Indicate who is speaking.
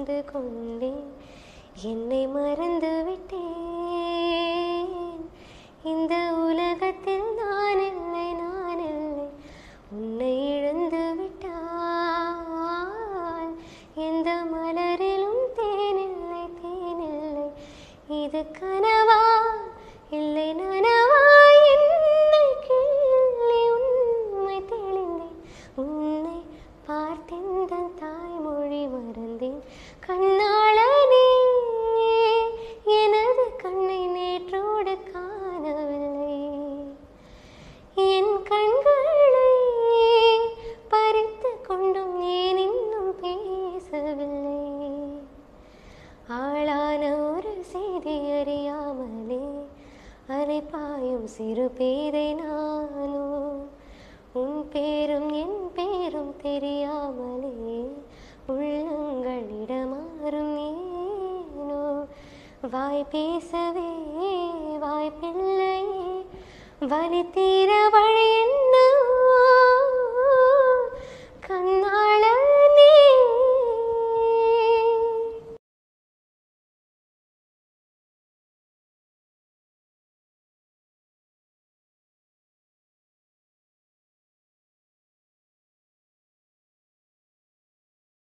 Speaker 1: புரிந்து கொண்டேன் என்னை மறந்து விட்டேன் இந்த உலகத்தில் நான் இல்லை நான் இல்லை உன்னை இழந்து விட்டால் எந்த மலரிலும் தேனில்லை தேனில்லை இது கனவா இல்லை நனவா என்னை கிள்ளி உண்மை தெளிந்தேன் உன்னை பார்த்தேன் தன் தாய்மொழி மறந்தேன் கண்ணாளனே எனது கண்ணை நேற்றோடு காணவில்லை என் கண்களை பறித்து கொண்டும் ஏன் இன்னும் பேசவில்லை ஆளான ஒரு செய்தி அறியாமலே அலைப்பாயும் சிறு பேரை நானோ உன் பேரும் என் பேரும் தெரியாமலே உள்ளங்களிடமாறும் ஏனோ வாய் பேசவே வாய்ப்பில்லையே வலி தீர வழி என்ன